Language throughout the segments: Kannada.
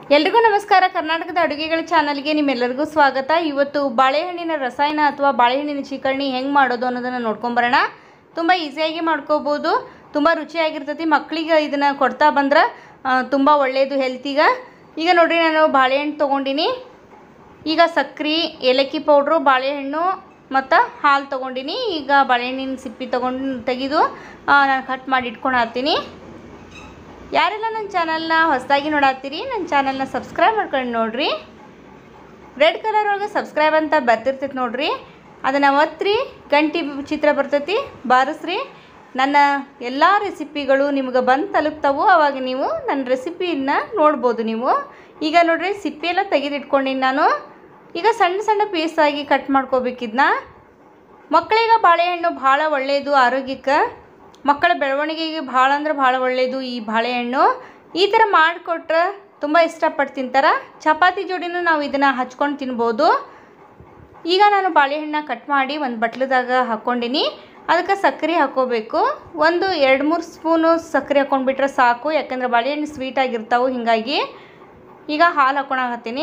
ಎಲ್ರಿಗೂ ನಮಸ್ಕಾರ ಕರ್ನಾಟಕದ ಅಡುಗೆಗಳ ಚಾನಲ್ಗೆ ನಿಮ್ಮೆಲ್ಲರಿಗೂ ಸ್ವಾಗತ ಇವತ್ತು ಬಾಳೆಹಣ್ಣಿನ ರಸಾಯನ ಅಥವಾ ಬಾಳೆಹಣ್ಣಿನ ಚೀಕರಣಿ ಹೆಂಗೆ ಮಾಡೋದು ಅನ್ನೋದನ್ನು ನೋಡ್ಕೊಂಬರೋಣ ತುಂಬ ಈಸಿಯಾಗಿ ಮಾಡ್ಕೋಬೋದು ತುಂಬ ರುಚಿಯಾಗಿರ್ತೈತಿ ಮಕ್ಕಳಿಗೆ ಇದನ್ನು ಕೊಡ್ತಾ ಬಂದ್ರೆ ತುಂಬ ಒಳ್ಳೆಯದು ಹೆಲ್ತಿಗೆ ಈಗ ನೋಡ್ರಿ ನಾನು ಬಾಳೆಹಣ್ಣು ತೊಗೊಂಡಿನಿ ಈಗ ಸಕ್ರೆ ಏಲಕ್ಕಿ ಪೌಡ್ರು ಬಾಳೆಹಣ್ಣು ಮತ್ತು ಹಾಲು ತೊಗೊಂಡಿನಿ ಈಗ ಬಾಳೆಹಣ್ಣಿನ ಸಿಪ್ಪಿ ತೊಗೊಂಡು ತೆಗೆದು ನಾನು ಕಟ್ ಮಾಡಿ ಇಟ್ಕೊಂಡು ಹಾಕ್ತೀನಿ ಯಾರೆಲ್ಲ ನನ್ನ ಚಾನಲ್ನ ಹೊಸದಾಗಿ ನೋಡತ್ತೀರಿ ನನ್ನ ಚಾನಲ್ನ ಸಬ್ಸ್ಕ್ರೈಬ್ ಮಾಡ್ಕೊಂಡು ನೋಡ್ರಿ ರೆಡ್ ಕಲರ್ ಒಳಗೆ ಸಬ್ಸ್ಕ್ರೈಬ್ ಅಂತ ಬರ್ತಿರ್ತೈತೆ ನೋಡ್ರಿ ಅದನ್ನು ಒತ್ತಿರಿ ಗಂಟಿ ಚಿತ್ರ ಬರ್ತೈತಿ ಬಾರಿಸ್ರಿ ನನ್ನ ಎಲ್ಲ ರೆಸಿಪಿಗಳು ನಿಮ್ಗೆ ಬಂದು ತಲುಪ್ತಾವು ಅವಾಗ ನೀವು ನನ್ನ ರೆಸಿಪಿಯನ್ನು ನೋಡ್ಬೋದು ನೀವು ಈಗ ನೋಡ್ರಿ ಸಿಪ್ಪಿ ಎಲ್ಲ ತೆಗೆದಿಟ್ಕೊಂಡಿನಿ ನಾನು ಈಗ ಸಣ್ಣ ಸಣ್ಣ ಪೀಸಾಗಿ ಕಟ್ ಮಾಡ್ಕೋಬೇಕಿದ್ನ ಮಕ್ಕಳಿಗೆ ಬಾಳೆಹಣ್ಣು ಭಾಳ ಒಳ್ಳೆಯದು ಆರೋಗ್ಯಕ್ಕೆ ಮಕ್ಕಳ ಬೆಳವಣಿಗೆಗೆ ಭಾಳ ಅಂದ್ರೆ ಭಾಳ ಒಳ್ಳೆಯದು ಈ ಬಾಳೆಹಣ್ಣು ಈ ಥರ ಮಾಡಿಕೊಟ್ರೆ ತುಂಬ ಇಷ್ಟಪಟ್ಟು ತಿಂತಾರೆ ಚಪಾತಿ ಜೋಡಿನೂ ನಾವು ಇದನ್ನು ಹಚ್ಕೊಂಡು ತಿನ್ಬೋದು ಈಗ ನಾನು ಬಾಳೆಹಣ್ಣು ಕಟ್ ಮಾಡಿ ಒಂದು ಬಟ್ಲದಾಗ ಹಾಕ್ಕೊಂಡಿನಿ ಅದಕ್ಕೆ ಸಕ್ಕರೆ ಹಾಕ್ಕೋಬೇಕು ಒಂದು ಎರಡು ಮೂರು ಸ್ಪೂನು ಸಕ್ಕರೆ ಹಾಕ್ಕೊಂಡ್ಬಿಟ್ರೆ ಸಾಕು ಯಾಕಂದ್ರೆ ಬಾಳೆಹಣ್ಣು ಸ್ವೀಟ್ ಆಗಿರ್ತಾವೆ ಹೀಗಾಗಿ ಈಗ ಹಾಲು ಹಾಕ್ಕೊಳಕತ್ತೀನಿ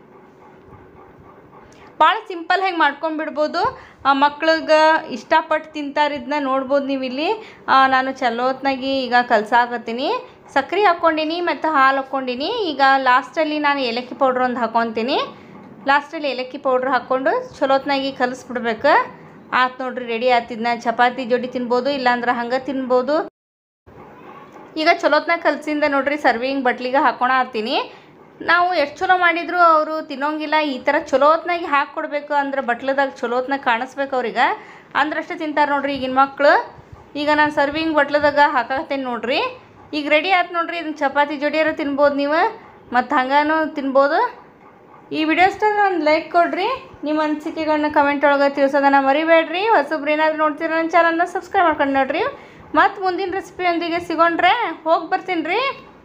ಭಾಳ ಸಿಂಪಲ್ ಆಗಿ ಮಾಡ್ಕೊಂಡ್ಬಿಡ್ಬೋದು ಮಕ್ಳಿಗೆ ಇಷ್ಟಪಟ್ಟು ತಿಂತಾರಿದ್ನ ನೋಡ್ಬೋದು ನೀವು ಇಲ್ಲಿ ಆ, ನಾನು ಚಲೋತ್ನಾಗಿ ಈಗ ಕಲ್ಸಾಕತ್ತೀನಿ ಸಕ್ಕರೆ ಹಾಕ್ಕೊಂಡಿನಿ ಮತ್ತು ಹಾಲು ಹಾಕ್ಕೊಂಡಿನಿ ಈಗ ಲಾಸ್ಟಲ್ಲಿ ನಾನು ಏಲಕ್ಕಿ ಪೌಡ್ರ್ ಒಂದು ಹಾಕ್ಕೊತೀನಿ ಲಾಸ್ಟಲ್ಲಿ ಏಲಕ್ಕಿ ಪೌಡ್ರ್ ಹಾಕ್ಕೊಂಡು ಚಲೋತ್ನಾಗಿ ಕಲಿಸ್ಬಿಡ್ಬೇಕು ಆತು ನೋಡ್ರಿ ರೆಡಿ ಆತಿದ್ನ ಚಪಾತಿ ಜೋಡಿ ತಿನ್ಬೋದು ಇಲ್ಲಾಂದ್ರೆ ಹಂಗೆ ತಿನ್ಬೋದು ಈಗ ಚಲೋತ್ನಾಗ ಕಲಸಿಂದ ನೋಡ್ರಿ ಸರ್ವಿಂಗ್ ಬಟ್ಲಿಗೆ ಹಾಕೋಣ ಹತ್ತೀನಿ ನಾವು ಎಷ್ಟು ಚಲೋ ಮಾಡಿದ್ರು ಅವರು ತಿನ್ನೋಂಗಿಲ್ಲ ಈ ಥರ ಚಲೋತ್ನಾಗಿ ಹಾಕ್ಕೊಡ್ಬೇಕು ಅಂದ್ರೆ ಬಟ್ಲದಾಗ ಚಲೋತ್ನಾಗ ಕಾಣಿಸ್ಬೇಕು ಅವ್ರಿಗೆ ಅಂದ್ರಷ್ಟೇ ತಿಂತಾರೆ ನೋಡ್ರಿ ಈಗಿನ ಮಕ್ಕಳು ಈಗ ನಾನು ಸರ್ವಿಂಗ್ ಬಟ್ಲದಾಗ ಹಾಕತ್ತೇನೆ ನೋಡ್ರಿ ಈಗ ರೆಡಿ ಆಯ್ತು ನೋಡ್ರಿ ಇದನ್ನ ಚಪಾತಿ ಜೋಡಿಯಾರ ತಿನ್ಬೋದು ನೀವು ಮತ್ತು ಹಂಗಾನು ತಿನ್ಬೋದು ಈ ವಿಡಿಯೋ ಇಷ್ಟ ಒಂದು ಲೈಕ್ ಕೊಡ್ರಿ ನಿಮ್ಮ ಅನಿಸಿಕೆಗಳನ್ನ ಕಮೆಂಟ್ ಒಳಗೆ ತಿಳಿಸೋದನ್ನ ಮರಿಬೇಡ್ರಿ ಹೊಸಬ್ರು ಏನಾದರೂ ನೋಡ್ತೀರ ನನ್ನ ಚಾನಲ್ನ ಸಬ್ಸ್ಕ್ರೈಬ್ ಮಾಡ್ಕೊಂಡು ನೋಡ್ರಿ ಮತ್ತು ಮುಂದಿನ ರೆಸಿಪಿಯೊಂದಿಗೆ ಸಿಗೋಣ್ರೆ ಹೋಗಿ ಬರ್ತೀನಿ ರೀ